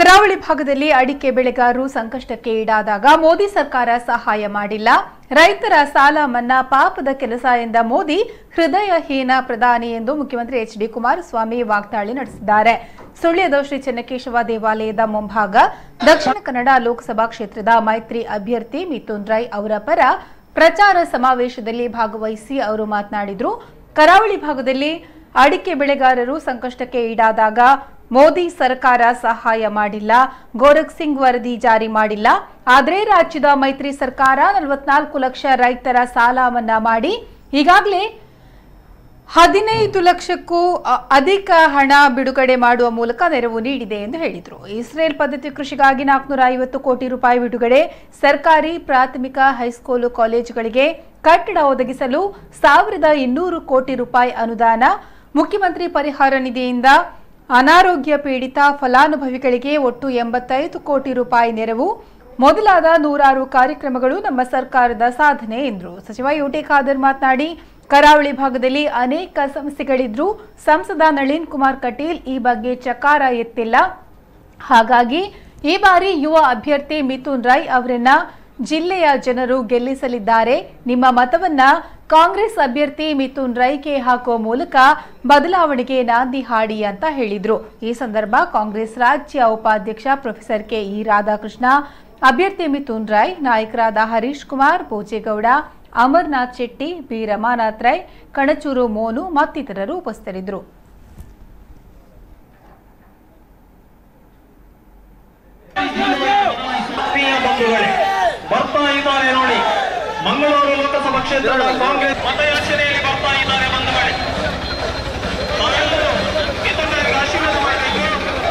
ಕರಾವಳಿ ಭಾಗದಲ್ಲಿ ಅಡಿಕೆ ಬೆಳೆಗಾರರು ಸಂಕಷ್ಟಕ್ಕೆ ಈಡಾದಾಗ ಮೋದಿ ಸರ್ಕಾರ ಸಹಾಯ ಮಾಡಿಲ್ಲ ರೈತರ ಸಾಲ ಮನ್ನಾ ಪಾಪದ ಕೆಲಸ ಎಂದ ಮೋದಿ ಹೃದಯಹೀನ ಪ್ರಧಾನಿ ಎಂದು ಮುಖ್ಯಮಂತ್ರಿ ಎಚ್ ಡಿ ಕುಮಾರಸ್ವಾಮಿ ವಾಗ್ದಾಳಿ ನಡೆಸಿದ್ದಾರೆ ಸುಳ್ಯದ ಶ್ರೀ ಚೆನ್ನಕೇಶವ ದೇವಾಲಯದ ಮುಂಭಾಗ ದಕ್ಷಿಣ ಕನ್ನಡ ಲೋಕಸಭಾ ಕ್ಷೇತ್ರದ ಮೈತ್ರಿ ಅಭ್ಯರ್ಥಿ ಮಿಥುನ್ ರೈ ಅವರ ಪರ ಪ್ರಚಾರ ಸಮಾವೇಶದಲ್ಲಿ ಭಾಗವಹಿಸಿ ಅವರು ಮಾತನಾಡಿದರು ಕರಾವಳಿ ಭಾಗದಲ್ಲಿ ಅಡಿಕೆ ಬೆಳೆಗಾರರು ಸಂಕಷ್ಟಕ್ಕೆ ಈಡಾದಾಗ ಮೋದಿ ಸರ್ಕಾರ ಸಹಾಯ ಮಾಡಿಲ್ಲ ಗೋರಖ್ ಸಿಂಗ್ ವರದಿ ಜಾರಿ ಮಾಡಿಲ್ಲ ಆದರೆ ರಾಜ್ಯದ ಮೈತ್ರಿ ಸರ್ಕಾರ ನಲವತ್ನಾಲ್ಕು ಲಕ್ಷ ರೈತರ ಸಾಲ ಮನ್ನಾ ಮಾಡಿ ಈಗಾಗಲೇ ಹದಿನೈದು ಲಕ್ಷಕ್ಕೂ ಅ- ಅಧಿಕ ಹಣ ಬಿಡುಗಡೆ ಮಾಡುವ ಮೂಲಕ ನೆರವು ನೀಡಿದೆ ಎಂದು ಹೇಳಿದರು ಇಸ್ರೇಲ್ ಪದ್ಧತಿ ಕೃಷಿಗಾಗಿ ನಾಲ್ಕುನೂರ ಐವತ್ತು ಕೋಟಿ ರೂಪಾಯಿ ಬಿಡುಗಡೆ ಸರ್ಕಾರಿ ಪ್ರಾಥಮಿಕ ಹೈಸ್ಕೂಲು ಕಾಲೇಜುಗಳಿಗೆ ಕಟ್ಟಡ ಒದಗಿಸಲು ಸಾವಿರದ ಇನ್ನೂರು ಕೋಟಿ ರೂಪಾಯಿ ಅನುದಾನ ಮುಖ್ಯಮಂತ್ರಿ ಪರಿಹಾರ ನಿಧಿಯಿಂದ ಅನಾರೋಗ್ಯ ಪೀಡಿತ ಫಲಾನುಭವಿಗಳಿಗೆ ಒಟ್ಟು ಎಂಬತ್ತೈದು ಕೋಟಿ ರೂಪಾಯಿ ನೆರವು ಮೊದಲಾದ ನೂರಾರು ಕಾರ್ಯಕ್ರಮಗಳು ನಮ್ಮ ಸರ್ಕಾರದ ಸಾಧನೆ ಎಂದರು ಸಚಿವ ಯುಟಿ ಖಾದರ್ ಮಾತನಾಡಿ ಕರಾವಳಿ ಭಾಗದಲ್ಲಿ ಅನೇಕ ಸಮಸ್ಯೆಗಳಿದ್ರೂ ಸಂಸದ ನಳಿನ್ ಕುಮಾರ್ ಕಟೀಲ್ ಈ ಬಗ್ಗೆ ಚಕಾರ ಎತ್ತಿಲ್ಲ ಹಾಗಾಗಿ ಈ ಬಾರಿ ಯುವ ಅಭ್ಯರ್ಥಿ ಮಿಥುನ್ ರೈ ಅವರನ್ನ ಜಿಲ್ಲೆಯ ಜನರು ಗೆಲ್ಲಿಸಲಿದ್ದಾರೆ ನಿಮ್ಮ ಮತವನ್ನ ಕಾಂಗ್ರೆಸ್ ಅಭ್ಯರ್ಥಿ ಮಿಥುನ್ ರೈಗೆ ಹಾಕುವ ಮೂಲಕ ಬದಲಾವಣೆಗೆ ನಾಂದಿ ಹಾಡಿ ಅಂತ ಹೇಳಿದ್ರು ಈ ಸಂದರ್ಭ ಕಾಂಗ್ರೆಸ್ ರಾಜ್ಯ ಉಪಾಧ್ಯಕ್ಷ ಪ್ರೊಫೆಸರ್ ಕೆ ಇ ರಾಧಾಕೃಷ್ಣ ಅಭ್ಯರ್ಥಿ ಮಿಥುನ್ ರೈ ನಾಯಕರಾದ ಹರೀಶ್ ಕುಮಾರ್ ಭೋಜೇಗೌಡ ಅಮರ್ನಾಥ್ ಶೆಟ್ಟಿ ಬಿ ರಮಾನಾಥ್ ರೈ ಕಣಚೂರು ಮೋನು ಮತ್ತಿತರರು ಉಪಸ್ಥಿತರಿದ್ದರು ಪ್ರಿಯ ಬಂಧುಗಳೇ ಬರ್ತಾ ಇದ್ದಾರೆ ನೋಡಿ ಮಂಗಳೂರು ಲೋಕಸಭಾ ಕ್ಷೇತ್ರದ ಕಾಂಗ್ರೆಸ್ ಮತಯಾಚನೆಯಲ್ಲಿ ಬರ್ತಾ ಇದ್ದಾರೆ ಬಂಧುಗಳೇ ತಾವೆಲ್ಲರೂ ಮಿಥುನರಿಗೆ ಆಶೀರ್ವಾದ ಮಾಡಬೇಕು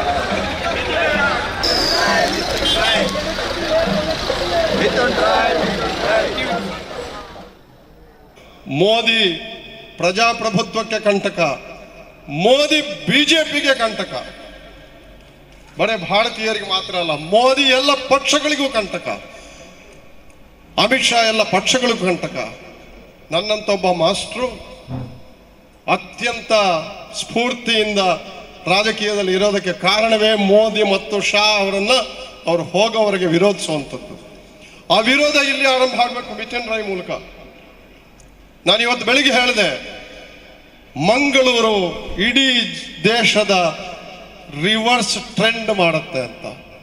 ಮೋದಿ ಪ್ರಜಾಪ್ರಭುತ್ವಕ್ಕೆ ಕಂಟಕ ಮೋದಿ ಬಿಜೆಪಿಗೆ ಕಂಟಕ ಬರೇ ಭಾರತೀಯರಿಗೆ ಮಾತ್ರ ಅಲ್ಲ ಮೋದಿ ಎಲ್ಲ ಪಕ್ಷಗಳಿಗೂ ಕಂಟಕ ಅಮಿತ್ ಶಾ ಎಲ್ಲ ಪಕ್ಷಗಳಿಗೂ ಕಂಟಕ ನನ್ನಂತ ಒಬ್ಬ ಮಾಸ್ಟ್ರು ಅತ್ಯಂತ ಸ್ಫೂರ್ತಿಯಿಂದ ರಾಜಕೀಯದಲ್ಲಿ ಇರೋದಕ್ಕೆ ಕಾರಣವೇ ಮೋದಿ ಮತ್ತು ಶಾ ಅವರನ್ನ ಅವ್ರು ಹೋಗೋವರೆಗೆ ವಿರೋಧಿಸುವಂಥದ್ದು ಆ ವಿರೋಧ ಇಲ್ಲಿ ಆರಂಭ ಆಗಬೇಕು ಮಿಥುನ್ ರೈ ಮೂಲಕ ನಾನು ಇವತ್ತು ಬೆಳಿಗ್ಗೆ ಹೇಳಿದೆ ಮಂಗಳೂರು ಇಡೀ ದೇಶದ ರಿವರ್ಸ್ ಟ್ರೆಂಡ್ ಮಾಡುತ್ತೆ ಅಂತ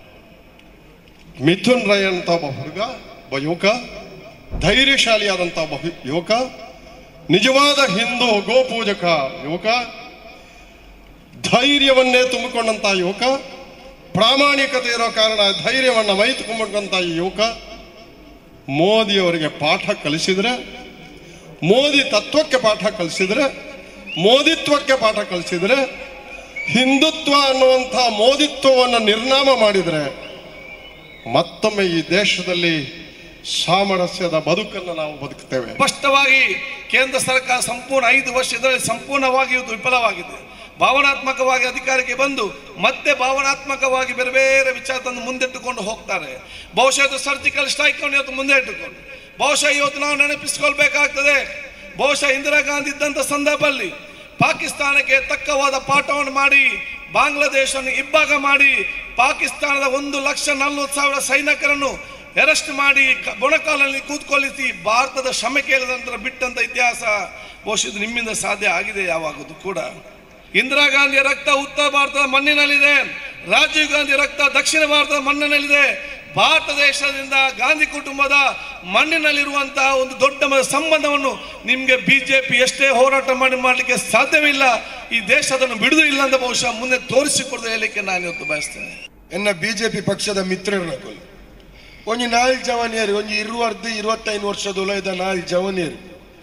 ಮಿಥುನ್ ರೈ ಅಂತ ಒಬ್ಬ ಹುಡುಗ ಒಬ್ಬ ಯುವಕ ಧೈರ್ಯಶಾಲಿಯಾದಂಥ ಒಬ್ಬ ಹು- ಯುವಕ ನಿಜವಾದ ಹಿಂದೂ ಗೋಪೂಜಕ ಯುವಕ ಧೈರ್ಯವನ್ನೇ ತುಂಬಿಕೊಂಡಂತ ಯುವಕ ಪ್ರಾಮಾಣಿಕತೆ ಇರೋ ಕಾರಣ ಧೈರ್ಯವನ್ನ ಮೈ ತುಂಬಿಕೊಂಡಂತ ಈ ಯುವಕ ಮೋದಿಯವರಿಗೆ ಪಾಠ ಕಲಿಸಿದ್ರೆ ಮೋದಿ ತತ್ವಕ್ಕೆ ಪಾಠ ಕಲಿಸಿದ್ರೆ ಮೋದಿತ್ವಕ್ಕೆ ಪಾಠ ಕಲಿಸಿದ್ರೆ ಹಿಂದುತ್ವ ಅನ್ನುವಂಥ ಮೋದಿತ್ವವನ್ನು ನಿರ್ನಾಮ ಮಾಡಿದರೆ ಮತ್ತೊಮ್ಮೆ ಈ ದೇಶದಲ್ಲಿ ಸಾಮರಸ್ಯದ ಬದುಕನ್ನು ನಾವು ಬದುಕ್ತೇವೆ ಸ್ಪಷ್ಟವಾಗಿ ಕೇಂದ್ರ ಸರ್ಕಾರ ಸಂಪೂರ್ಣ ಐದು ವರ್ಷದಲ್ಲಿ ಸಂಪೂರ್ಣವಾಗಿ ಇದು ವಿಫಲವಾಗಿದೆ ಭಾವನಾತ್ಮಕವಾಗಿ ಅಧಿಕಾರಕ್ಕೆ ಬಂದು ಮತ್ತೆ ಭಾವನಾತ್ಮಕವಾಗಿ ಬೇರೆ ಬೇರೆ ವಿಚಾರ ತಂದು ಮುಂದಿಟ್ಟುಕೊಂಡು ಹೋಗ್ತಾರೆ ಬಹುಶಃ ಇದು ಸರ್ಜಿಕಲ್ ಸ್ಟ್ರೈಕ್ ಅನ್ನು ಇವತ್ತು ಮುಂದೆ ಇಟ್ಟುಕೊಂಡು ಬಹುಶಃ ಇವತ್ತು ನಾವು ನೆನಪಿಸಿಕೊಳ್ಬೇಕಾಗ್ತದೆ ಬಹುಶಃ ಇಂದಿರಾ ಗಾಂಧಿ ಇದ್ದಂಥ ಸಂದರ್ಭದಲ್ಲಿ ಪಾಕಿಸ್ತಾನಕ್ಕೆ ತಕ್ಕವಾದ ಪಾಠವನ್ನು ಮಾಡಿ ಬಾಂಗ್ಲಾದೇಶವನ್ನು ಇಬ್ಬಾಗ ಮಾಡಿ ಪಾಕಿಸ್ತಾನದ ಒಂದು ಲಕ್ಷ ನಲವತ್ತು ಸಾವಿರ ಸೈನಿಕರನ್ನು ಅರೆಸ್ಟ್ ಮಾಡಿ ಕ- ಮೊಣಕಾಲಲ್ಲಿ ಕೂತ್ಕೊಳ್ಳಿಸಿ ಭಾರತದ ಶ್ರಮೆ ಕೇಳಿದ ನಂತರ ಬಿಟ್ಟಂತ ಇತಿಹಾಸ ಬಹುಶಃ ಇದು ನಿಮ್ಮಿಂದ ಸಾಧ್ಯ ಆಗಿದೆ ಯಾವಾಗದು ಕೂಡ ಇಂದಿರಾ ಗಾಂಧಿಯ ರಕ್ತ ಉತ್ತರ ಭಾರತದ ಮಣ್ಣಿನಲ್ಲಿದೆ ರಾಜೀವ್ ಗಾಂಧಿ ರಕ್ತ ದಕ್ಷಿಣ ಭಾರತದ ಮಣ್ಣಿನಲ್ಲಿದೆ ಭಾರತ ದೇಶದಿಂದ ಗಾಂಧಿ ಕುಟುಂಬದ ಮಣ್ಣಿನಲ್ಲಿರುವಂತಹ ಒಂದು ದೊಡ್ಡ ಮ- ಸಂಬಂಧವನ್ನು ನಿಮಗೆ ಬಿಜೆಪಿ ಎಷ್ಟೇ ಹೋರಾಟ ಮಾಡಿ ಮಾಡಲಿಕ್ಕೆ ಸಾಧ್ಯವಿಲ್ಲ ಈ ದೇಶ ಅದನ್ನು ಬಿಡುದು ಇಲ್ಲ ಅಂತ ಬಹುಶಃ ಮುಂದೆ ತೋರಿಸಿಕೊಡದೆ ಹೇಳಲಿಕ್ಕೆ ನಾನು ಇವತ್ತು ಬಯಸ್ತೇನೆ ಎನ್ನ ಬಿಜೆಪಿ ಪಕ್ಷದ ಮಿತ್ರರನ್ನ ಕೊಲ್ ಒಂಜಿ ನಾಲ್ ಜವಾನಿಯರು ಒಂಜಿ ಇರುವರ್ದು ಇರುವತ್ತೈದು ವರ್ಷದ ಉಲಯದ ನಾಲ್ ಜವಾನಿಯರು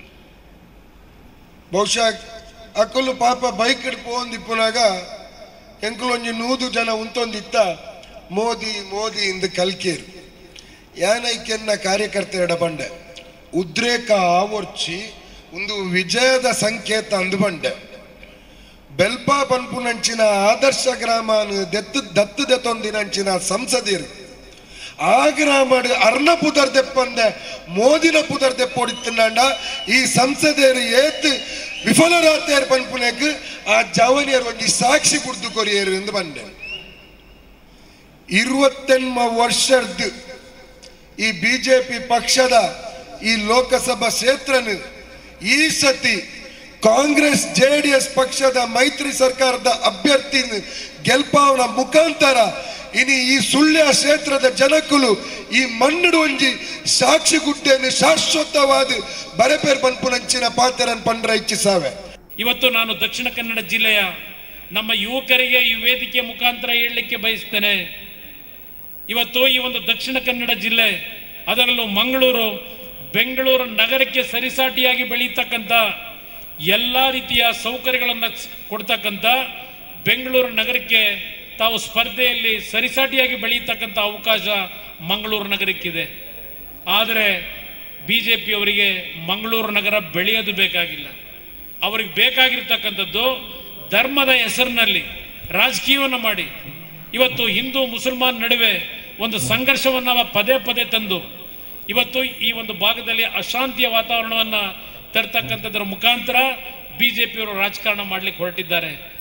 ಬಹುಶಃ ಅಕ್ಕಲು ಪಾಪ ಬೈಕ್ ಪೋಂದಿಪ್ಪುನಾಗ ಎಂಕುಲು ಒಂಜಿ ನೂದು ಜನ ಉಂತೊಂದಿತ್ತ ಮೋದಿ ಮೋದಿ ಇಂದು ಕಲ್ಕೇರು ಯಾನೈಕೆನ್ನ ಕಾರ್ಯಕರ್ತ ಎಡಬಂಡೆ ಉದ್ರೇಕ ಆವರ್ಚಿ ಒಂದು ವಿಜಯದ ಸಂಕೇತ ಅಂದು ಬಂಡೆ ಬೆಲ್ಪಾ ಪನ್ಪುನಂಚಿನ ಆದರ್ಶ ಗ್ರಾಮನು ದೆತ್ತು ದತ್ತು ದೆತ್ತೊಂದಿನಂಚಿನ ಸಂಸದೀರು ಆ ಗ್ರಾಮ ಅರ್ನ ಪುದರ್ ದೆಪ್ಪಂದೆ ಮೋದಿನ ಪುದರ್ ದೆಪ್ಪೊಡಿತ್ತಂಡ ಈ ಸಂಸದೇರು ಏತ್ ವಿಫಲರಾತೇರು ಪನ್ಪುನೆಗ್ ಆ ಜವನಿಯರು ಒಂಜಿ ಸಾಕ್ಷಿ ಕುಡ್ದು ಕೊರಿಯರು ಎಂದು ಬಂದೆ ಇರುವತ್ತೆನ್ಮ ವರ್ಷದ ಈ ಬಿಜೆಪಿ ಪಕ್ಷದ ಈ ಲೋಕಸಭಾ ಕ್ಷೇತ್ರನು ಈ ಸತಿ ಕಾಂಗ್ರೆಸ್ ಜೆಡಿಎಸ್ ಪಕ್ಷದ ಮೈತ್ರಿ ಸರ್ಕಾರದ ಅಭ್ಯರ್ಥಿ ಗೆಲ್ಪಾವನ ಮುಖಾಂತರ ಇನಿ ಈ ಸುಳ್ಯ ಕ್ಷೇತ್ರದ ಜನಕ್ಕುಲು ಈ ಮಣ್ಣುಡು ಒಂಜಿ ಸಾಕ್ಷಿ ಗುಡ್ಡೆಯನ್ನು ಶಾಶ್ವತವಾದ ಬರಪೇರ್ ಪನ್ಪುನಂಚಿನ ಪಾತೆರನ್ ಪಂಡ್ರ ಇಚ್ಛಿಸಾವೆ ಇವತ್ತು ನಾನು ದಕ್ಷಿಣ ಕನ್ನಡ ಜಿಲ್ಲೆಯ ನಮ್ಮ ಯುವಕರಿಗೆ ಈ ವೇದಿಕೆ ಮುಖಾಂತರ ಹೇಳಲಿಕ್ಕೆ ಬಯಸ್ತೇನೆ ಇವತ್ತು ಈ ಒಂದು ದಕ್ಷಿಣ ಕನ್ನಡ ಜಿಲ್ಲೆ ಅದರಲ್ಲೂ ಮಂಗಳೂರು ಬೆಂಗಳೂರು ನಗರಕ್ಕೆ ಸರಿಸಾಟಿಯಾಗಿ ಬೆಳೀತಕ್ಕಂಥ ಎಲ್ಲ ರೀತಿಯ ಸೌಕರ್ಯಗಳನ್ನು ಕೊಡ್ತಕ್ಕಂಥ ಬೆಂಗಳೂರು ನಗರಕ್ಕೆ ತಾವು ಸ್ಪರ್ಧೆಯಲ್ಲಿ ಸರಿಸಾಟಿಯಾಗಿ ಬೆಳೀತಕ್ಕಂಥ ಅವಕಾಶ ಮಂಗಳೂರು ನಗರಕ್ಕಿದೆ ಆದರೆ ಬಿ ಜೆ ಪಿಯವರಿಗೆ ಮಂಗಳೂರು ನಗರ ಬೆಳೆಯೋದು ಬೇಕಾಗಿಲ್ಲ ಅವ್ರಿಗೆ ಬೇಕಾಗಿರ್ತಕ್ಕಂಥದ್ದು ಧರ್ಮದ ಹೆಸರಿನಲ್ಲಿ ರಾಜಕೀಯವನ್ನು ಮಾಡಿ ಇವತ್ತು ಹಿಂದೂ ಮುಸಲ್ಮಾನ್ ನಡುವೆ ಒಂದು ಸಂಘರ್ಷವನ್ನು ಪದೇ ಪದೇ ತಂದು ಇವತ್ತು ಈ ಒಂದು ಭಾಗದಲ್ಲಿ ಅಶಾಂತಿಯ ವಾತಾವರಣವನ್ನು ತರ್ತಕ್ಕಂಥದ್ರ ಮುಖಾಂತರ ಬಿ ಜೆ ಪಿಯವರು ರಾಜಕಾರಣ ಮಾಡಲಿಕ್ಕೆ ಹೊರಟಿದ್ದಾರೆ